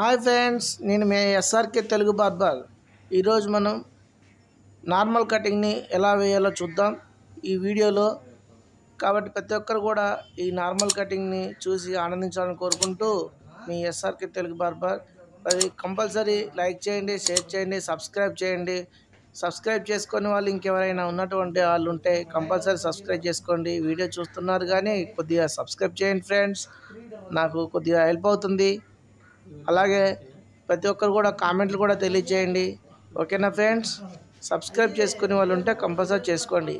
Hi friends నేను మీ SRK Telugu barber ఈరోజు మనం నార్మల్ కటింగ్ని ఎలా వేయాలో చూద్దాం ఈ వీడియోలో కాబట్టి ప్రతి ఒక్కరు కూడా ఈ నార్మల్ కటింగ్ని చూసి ఆనందించాలని కోరుకుంటూ మీ ఎస్ఆర్కే తెలుగు బార్బర్ అది కంపల్సరీ లైక్ చేయండి షేర్ చేయండి సబ్స్క్రైబ్ చేయండి సబ్స్క్రైబ్ చేసుకొని వాళ్ళు ఇంకెవరైనా ఉన్నటువంటి వాళ్ళు ఉంటే కంపల్సరీ సబ్స్క్రైబ్ చేసుకోండి వీడియో చూస్తున్నారు కానీ కొద్దిగా సబ్స్క్రైబ్ చేయండి ఫ్రెండ్స్ నాకు కొద్దిగా హెల్ప్ అవుతుంది అలాగే ప్రతి ఒక్కరు కూడా కామెంట్లు కూడా తెలియజేయండి ఓకేనా ఫ్రెండ్స్ సబ్స్క్రైబ్ చేసుకునే వాళ్ళు ఉంటే కంపల్సరీ చేసుకోండి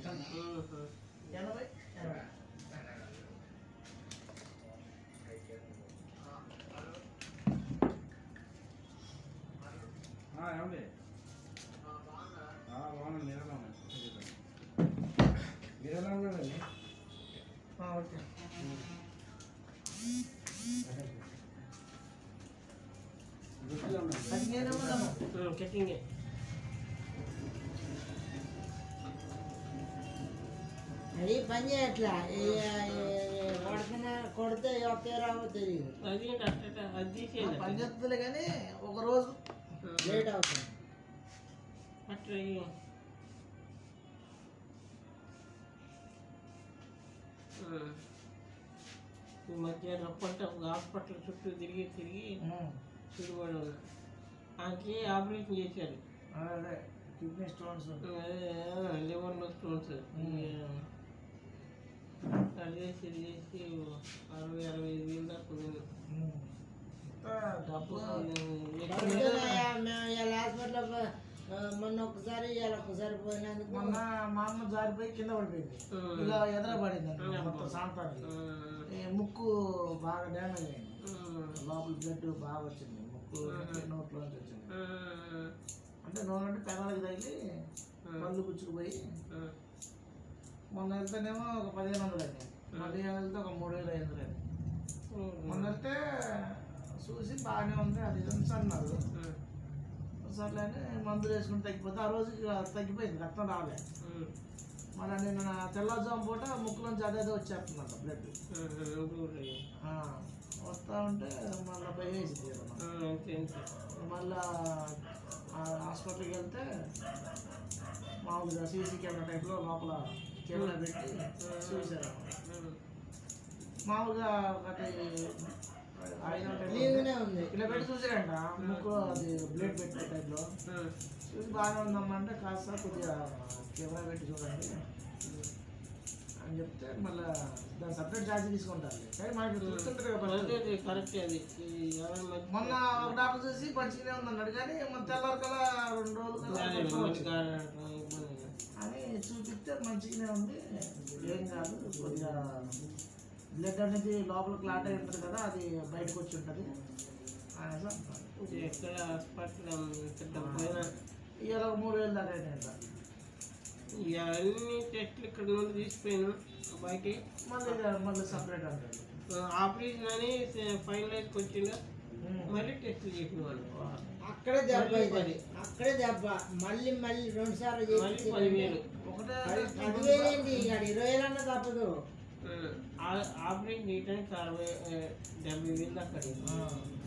ఏమండి బాగున్నాను మీరు ఎలా ఉన్నారు మీరు ఎలా ఉన్నారండి ఓకే గుర్తుగా ఉన్నాను చెక్కింగ్ అది పని చేయట్లా కొడుతున్నా కొడితే ఒకే రావో తెలియదు పనిచేస్తుంది కానీ ఒక రోజు లేట్ అవుతుంది ఈ మధ్య రప్పంటే ఒక హాస్పిటల్ చుట్టూ తిరిగి తిరిగి తిరుగుబడి ఉన్నా ఆమెకి ఆపరేషన్ చేశారు అదే కిడ్నీ స్టోన్స్ లివర్లో స్టోన్స్ అది చేసి ఇది చేసి అరవై అరవై ఐదు వేలు దాకా ఉంది. డబ్బు పడుతున్నాయా? మేము ఇలా హాస్పిటల్ పో- ఆ, మొన్న ఒకసారి ఇలా ఒకసారి పోయినందుకు మొన్న మా అమ్మ జారిపోయి కింద పడిపోయింది ఉమ్. ఇలా ఎదుర పడింది మొత్తం సాంతానికి ఉమ్, ఈ ముక్కు బాగా డ్యామేజ్ అయింది ఉమ్, లోపల బ్లడ్ బాగా వచ్చింది ముక్కు నోట్లోంచి వచ్చింది ఉమ్, అంటే నూనె అంటే పెదాలకు తగిలి పళ్ళు పుచ్చుకుపోయి ఉమ్, మొన్న వెళ్తేనేమో ఒక పదిహేను వందలు అయింది మళ్ళీ వెళ్తే ఒక మూడు వేలు ఐదు వందలు అయింది ఉమ్, మొన్న వెళ్తే చూసి బాగానే ఉంది అది ఇది అనేసి అన్నారు ఉమ్, సర్లే అని మందులు వేసుకుని తగ్గిపోతే ఆ రోజు ఇక తగ్గిపోయింది రక్తం రాలే ఉమ్, మళ్ళీ నేను నా తెల్లజాము పూట ముక్కులోంచి అదేదో వచ్చేస్తుందంట బ్లడ్ ఉమ్, ఊరు. వస్తూ ఉంటే మళ్ళీ భయం వేసింది కదా నాకు. ఉమ్, అంతే అంతే మళ్ళా ఆ హాస్పిటల్కి వెళ్తే మామూలుగా సీసీ కెమెరా టైప్లో లోపల కెమెరా పెట్టి చూశారు ఉమ్, మామూలుగా ఒకటి ఐదు క్లీన్గానే ఉంది ఇలా పెట్టి చూసారంట ముక్కు అది బ్లడ్ పెట్టే టైప్లో ఉమ్, చూసి బాగానే ఉందమ్మా అంటే కాస్త కొద్దిగా కెమెరా పెట్టి చూడండి అని చెప్తే మళ్ళీ దాని సపరేట్ ఛార్జ్ తీసుకుంటారు కానీ మనకి చూస్తుంటారు కదా అదే first. అదే కరెక్ట్ అది ఈ ఎవరి మధ్య మొన్న ఒక డాక్టర్ చూసి మంచిగానే ఉందన్నాడు కానీ మన తెల్లారి కల్లా రెండు రోజులు కల్లా అదే కొంచెం మంచి వచ్చింది. కారణం ఇబ్బంది అని చూపిస్తే మంచిగానే ఉంది ఏం కాదు కొద్దిగా బ్లడ్ అనేది లోపల క్లాట్ అయి ఉంటుంది కదా అది బయటకు వచ్చి ఉంటుంది అనేసి అంటారు ఇది ఎక్కడ హాస్పిటల్ పెద్ద పోయినా ఇవాళ ఒక మూడు వేలు దాకా అయినాయంట ఇక అన్ని టెస్ట్లు ఇక్కడ నుండి తీసిపోయాను బయటికి మళ్ళీ ఇక మళ్ళీ సపరేట్ అంటారు ఆపరేషన్ అని ఫైనలైజ్కి వచ్చిండు మళ్ళీ టెస్ట్లు చేసిన వాళ్ళు అక్కడే దెబ్బ మళ్ళీ ఇది. పది. అక్కడే దెబ్బ మళ్ళీ మళ్ళీ రెండు సార్లు మళ్ళీ చేసి పదివేలు ఒకటే పదివేలు ఏంటి ఇక ఇరవై వేలు అన్నా తప్పదు ఉమ్, ఆ- ఆపరేషన్ చేయడానికి అరవై ఆ, డెబ్బై వేలు దాకా అయింది. ఆ.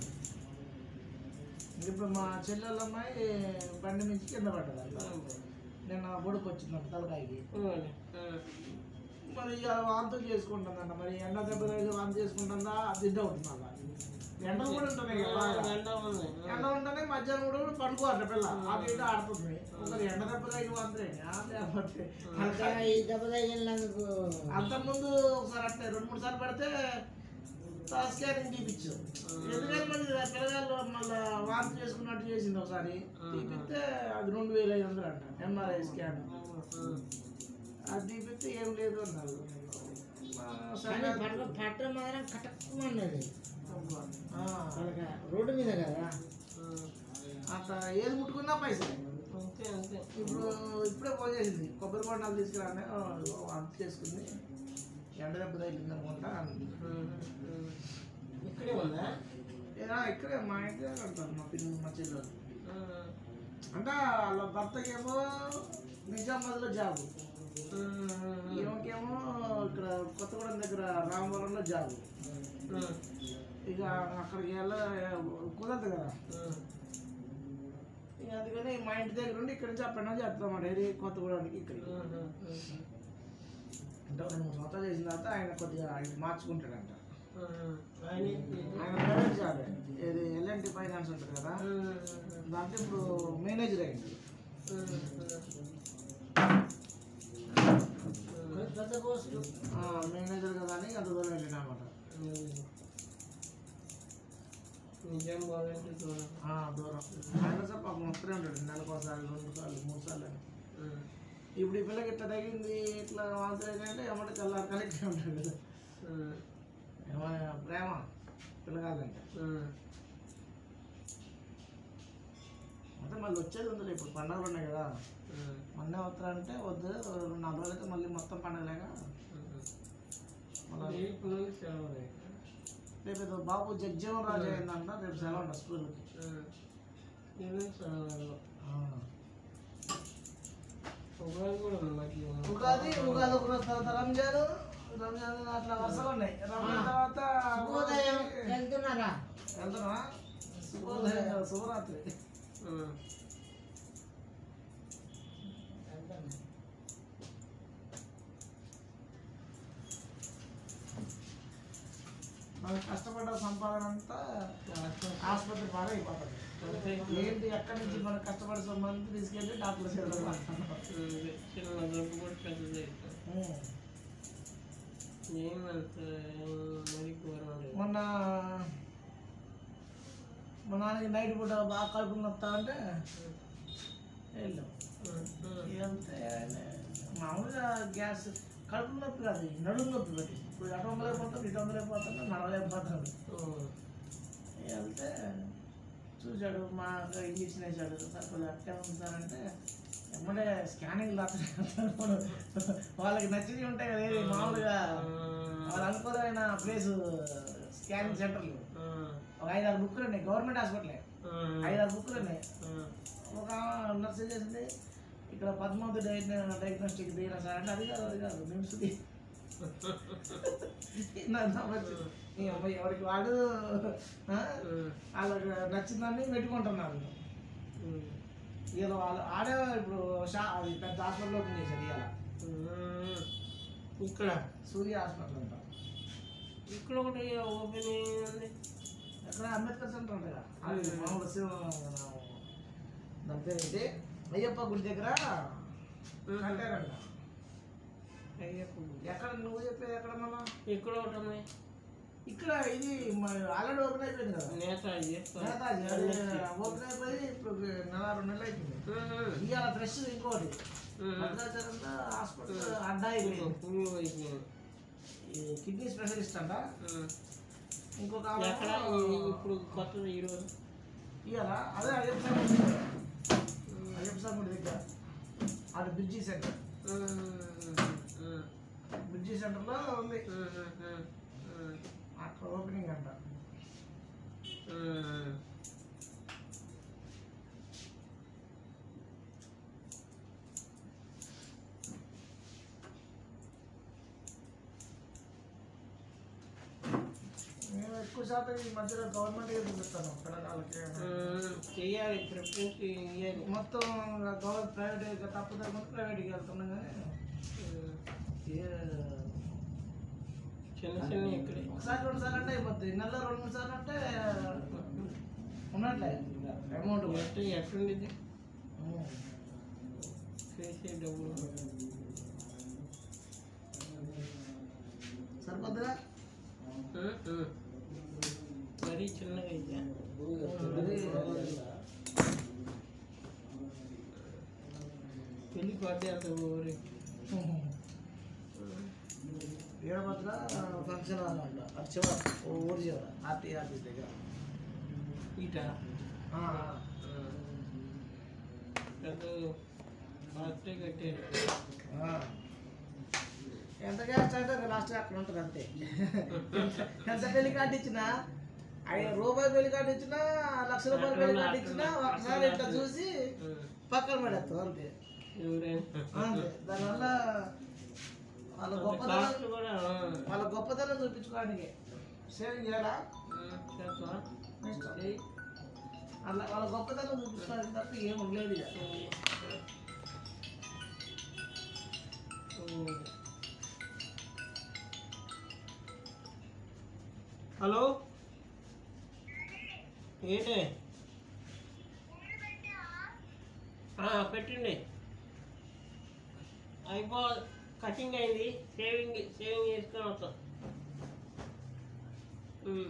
ఇప్పుడు మా చెల్లెళ్ళ అమ్మాయి బండి నుంచి కింద పడ్డదంట నిన్న బొడుకు వచ్చిందంట తలకాయకి ఉమ్, ఉమ్, మరి ఇక వాంతులు చేసుకుంటుందంట మరి ఎండ దెబ్బ తగిలి వాంతి చేసుకుంటుందా దిడ్డ ఉంటుంది మళ్ళా ఎండ కూడా ఉంటుంది కదా బాగా. ఎండ ఉంది ఎండ ఉంటేనే మధ్యాహ్నం కూడా పడుకోవాలి పిల్ల అది ఇటు ఆడుతుంది ఒకరు ఎండ దెబ్బ తగిలి వాంతులే లేకపోతే ఇంకా ఈ దెబ్బ తగిలినందుకు అంతకుముందు ఒకసారి అట్టే రెండు మూడు సార్లు పడితే స్కానింగ్ తీపిచ్చు ఎందుకంటే మళ్ళీ పిల్లగాళ్ళు మళ్ళీ వాంతి చేసుకున్నట్టు చేసింది ఒకసారి తీపిస్తే అది రెండు వేల ఐదు వందలు అంట ఎంఆర్ఐ స్కాన్ ఉమ్, అది తీపిస్తే ఏం లేదు అన్నారు ఆ, సరే కానీ పట్ట పట్ట మాత్రం కటక్కుమన్నది ఆ, వాళ్ళకి రోడ్డు మీద కదా ఉమ్, అంత ఏది ముట్టుకున్నా పైసలు అంతే అంతే ఇప్పుడు ఇప్పుడే ఫోన్ చేసింది కొబ్బరి బొండాలు తీసుకురానే అంత చేసుకుంది ఎండ దెబ్బ తగిలింది అనుకుంటా అంది. ఉమ్, ఉమ్. ఇక్కడే ఉందా ఏరా ఇక్కడే మా ఇంటి అంటారు మా పిల్లలు మా చెల్లెలు ఉమ్, అంటే వాళ్ళ భర్తకేమో నిజామాబాద్లో జాబు ఈమెకేమో ఇక్కడ కొత్తగూడెం దగ్గర రామవరంలో జాబు ఉమ్, ఇక అక్కడికి వెళ్ళ కుదరదు కదా ఇక అందుకని మా ఇంటి దగ్గర ఉండి ఇక్కడ నుంచి అప్పటి నుంచి చెప్తామాట ఇది కొత్తగూడానికి ఇక్కడికి అంటే రెండు మూడు సంవత్సరాలు చేసిన తర్వాత ఆయన కొద్దిగా ఆయన మార్చుకుంటాడంట ఆయన ఆయన ప్రైవేట్ జాబ్ ఇది ఎల్ఎన్టీ ఫైనాన్స్ ఉంటుంది కదా దాంట్లో ఇప్పుడు మేనేజర్ అయింది పెద్ద పోస్టు మేనేజర్ కదా అని అంత దూరం వెళ్ళిన అనమాట నిజం బాగుంటే దూరం దూరం ఆయన సార్ పాపం వస్తూనే ఉంటాడు నెలకు ఒకసారి రెండు సార్లు మూడు సార్లు అని ఇప్పుడు ఈ పిల్లకి ఇట్లా తగింది ఇట్లా వాంతులు అంటే ఎమ్మటి తెల్లారి కలిగి ఉంటాడు కదా ఏమైనా ప్రేమ పిల్లగాలంటే అంటే మళ్ళీ వచ్చేది ఉందిలే ఇప్పుడు పండుగలు ఉన్నాయి కదా మొన్నే వస్తారంటే వద్దు రెండు నాలుగు రోజులు అయితే మళ్ళీ మొత్తం పండగలేక మళ్ళీ ఇప్పుడు సెలవు రేపు ఏదో బాబు జగ్జీవన్ రాజు అయిందంట రేపు సెలవు అంట స్కూల్కి నేను సెలవు ఉగాది కూడా ఉంది మరి ఉగాది ఉగాది ఒక రోజు తర్వాత రంజాన్ రంజాన్ అట్లా వరుసలు ఉన్నాయి రంజాన్ తర్వాత శుభోదయం వెళ్తున్నారా వెళ్తున్నా శుభోదయం కాదు, శుభరాత్రి మనం కష్టపడ్డ సంపాదన అంతా ఆసుపత్రి పాలు అయిపోతుంది ఏంటి ఎక్కడి నుంచి మనం కష్టపడి సంబంధం తీసుకెళ్ళి డాక్టర్ చేద్దాం చిన్న డబ్బు కూడా పెద్దది అవుతుంది ఏమంత మరి ఘోరం లేదు మొన్న మా నాన్నకి నైట్ పూట బాగా కడుపు నొత్తా అంటే వెళ్ళాం వెళ్తే మామూలుగా గ్యాస్ కడుపు నొప్పి కాదు ఈ నడుము నొప్పి పెట్టి ఇప్పుడు అటు వందలైపోతాడు ఇటు వందలైపోతాడు నడవలేకపోతాడు వెళ్తే చూశాడు మా ఇంజక్షన్ వేసాడు సార్ కొద్దిగా అట్టే ఉంది సార్ అంటే ఎమ్మడే స్కానింగ్ వాళ్ళకి నచ్చినవి ఉంటాయి కదా ఏది మామూలుగా వాళ్ళు అనుకోదైన ప్లేస్ స్కానింగ్ సెంటర్లు ఒక ఐదారు బుక్కులు ఉన్నాయి గవర్నమెంట్ హాస్పిటలే ఐదారు బుక్కులు ఉన్నాయి ఒక నర్స్ ఏం చేసింది ఇక్కడ పద్మావతి డయాగ్న డయాగ్నోస్టిక్ దిగిన సార్ అంటే అది కాదు అది కాదు నిమ్స్ది నాకు నవ్వచ్చు. ఈ అమ్మాయి ఎవరికి వాడు ఆ, వాళ్ళకి నచ్చిందని పెట్టుకుంటున్నారు ఇలా వాళ్ళు ఆడే ఇప్పుడు షా అది పెద్ద హాస్పిటల్ ఓపెన్ చేశారు ఇవాళ ఇక్కడ సూర్య హాస్పిటల్ అంట ఇక్కడ ఒకటి ఓపెన్ ఉంది ఎక్కడ అంబేద్కర్ సెంటర్ ఉంటుంది కదా అది మామూలు శివ దాని పేరు ఏంటి అయ్యప్ప గుడి దగ్గర కట్టారంట అయ్యప్ప ఎక్కడ నువ్వు చెప్పేది ఎక్కడ మళ్ళా ఇక్కడ ఒకటి ఉంది ఇక్కడ ఇది ఆల్రెడీ ఓపెన్ అయిపోయింది కదా నేతాజీ నేతాజీ అది ఓపెన్ అయిపోయి ఇప్పుడు నెల రెండు నెలలు అయిపోయింది ఇవాళ ఫ్రెష్ ఇంకోటి భద్రాచలంలో హాస్పిటల్ అడ్డా అయిపోయింది ఫుల్ అయిపోయింది ఈ కిడ్నీ స్పెషలిస్ట్ అంట ఇంకొక ఆమె ఎక్కడ ఈ- ఇప్పుడు కొత్తది ఈరోజు ఇవాళ అదే అయ్యప్ప స్వామి గుడి దగ్గర. అయ్యప్ప స్వామి గుడి దగ్గర అది బ్రిడ్జి సెంటర్ బ్రిడ్జి సెంటర్లో ఉంది అక్కడ ఓపెనింగ్ అంట మేము ఎక్కువ శాతం ఈ మధ్యలో గవర్నమెంట్ చూపిస్తాను పిల్లగాళ్ళకి చెయ్యాలి ప్రిఫరెన్స్ ఇవ్వాలి మొత్తం గవర్నమెంట్ ప్రైవేట్ తప్పదు ప్రైవేట్కి వెళ్తున్నాం కానీ ఏ- చిన్న చిన్న ఇక్కడే ఒకసారి రెండు సార్లు అంటే అయిపోద్ది నెలలో రెండు మూడు సార్లు అంటే ఉన్నట్లే అమౌంట్ ఎట్ట ఎట్టుండిది చేసే డబ్బులు సరిపోద్దిగా మరీ చిన్నగా అయితే పెళ్లి పాటే అంత ఊరి వీరభద్ర ఫంక్షన్ హాల్ అంట అటు చివర ఓ ఊరి చివర ఆర్టీ ఆఫీస్ దగ్గర ఇట ఆ, పెద్ద పాత్రే కట్టారు ఆ. ఎంత క్యాస్ట్ అంటే లాస్ట్ అక్కడ ఉంటుంది అంతే ఎంత పెళ్లి కార్డు ఇచ్చినా ఐదు రూపాయలు పెళ్లి కార్డు ఇచ్చినా లక్ష రూపాయలు పెళ్లి కార్డు ఇచ్చినా ఒకసారి ఇట్లా చూసి పక్కన పడేస్తాం అంతే ఎవరైనా అంతే దానివల్ల వాళ్ళ గొప్పతనం కాస్ట్ కూడా వాళ్ళ గొప్పతనం చూపించుకోవడానికి సేవింగ్ చేయాలా ఆ, చేస్తావా ఇష్టం చెయ్యి. అలా వాళ్ళ గొప్పతనం చూపిస్తారు తప్ప ఏం ఉండలేదు ఇక. ఉమ్. హలో ఏంటి ఆ, పెట్టండి అయిపో కటింగ్ అయింది సేవింగ్ సేవింగ్ చేసుకొని వస్తాం ఉమ్.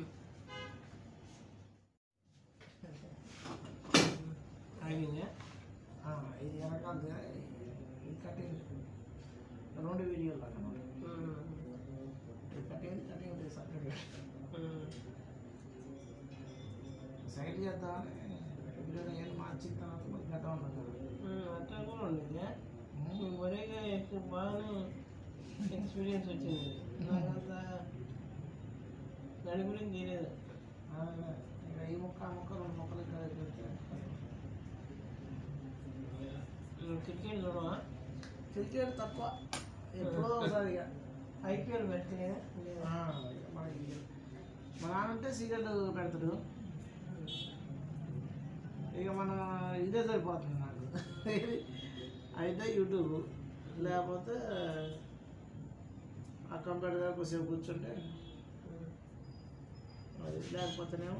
అయిందా ఆ, ఇది వెనకాల ఈ కటింగ్ రెండు వీడియోలు అన్నమాట ఉమ్. ఈ కటింగ్ కటింగ్ సపరేట్ ఉమ్. సైడ్ చేద్దామని వీడియో ఏం మార్చిన తర్వాత మళ్ళీ గడ్డ ఉన్నది కదా ఉమ్, అట్లా కూడా ఉండేది మరేగా ఎక్కువ బాగానే ఎక్స్పీరియన్స్ వచ్చింది నాకంత దాని గురించి తెలియదు ఆ, ఇక ఈ ముక్క ఆ ముక్క రెండు ముక్కలు ఇక్కడ పెడితే నువ్వు క్రికెట్ చూడవా క్రికెట్ తక్కువ ఎప్పుడో ఒకసారి ఇక ఐపీఎల్ పెడితే ఆ, ఇక మనకి మా నాన్న ఉంటే సీరియల్ పెడతాడు ఇక మన ఇదే సరిపోతుంది నాకు అయితే యూట్యూబ్ లేకపోతే ఆ కంప్యూటర్ దగ్గర కొద్దిసేపు కూర్చుంటే అది లేకపోతేనేమో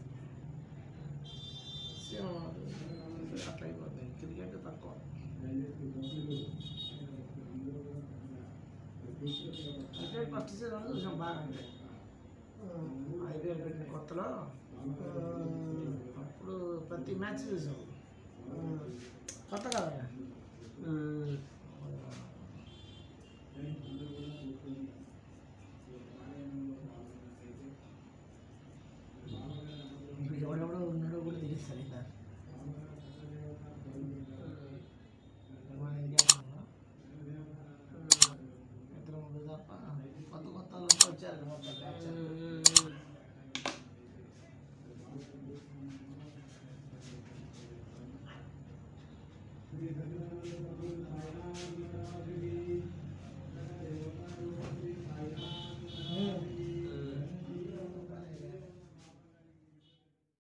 సినిమా అట్లా అయిపోతుంది క్రికెట్ తక్కువ క్రికెట్ ఫస్ట్ సీజన్ చూసాం బాగా అంటే ఐపీఎల్ పెట్టిన కొత్తలో అప్పుడు ప్రతి మ్యాచ్ చూసాం కొత్త కదా ఇప్పుడు ఎవడెవడో ఉన్నాడో కూడా తెలుస్తుంది ఇలా మన ఇండియాలో ఇద్దరు ముగ్గురు తప్ప కొత్త కొత్త వాళ్ళంతా వచ్చారు కదా మొత్తం బ్యాచ్.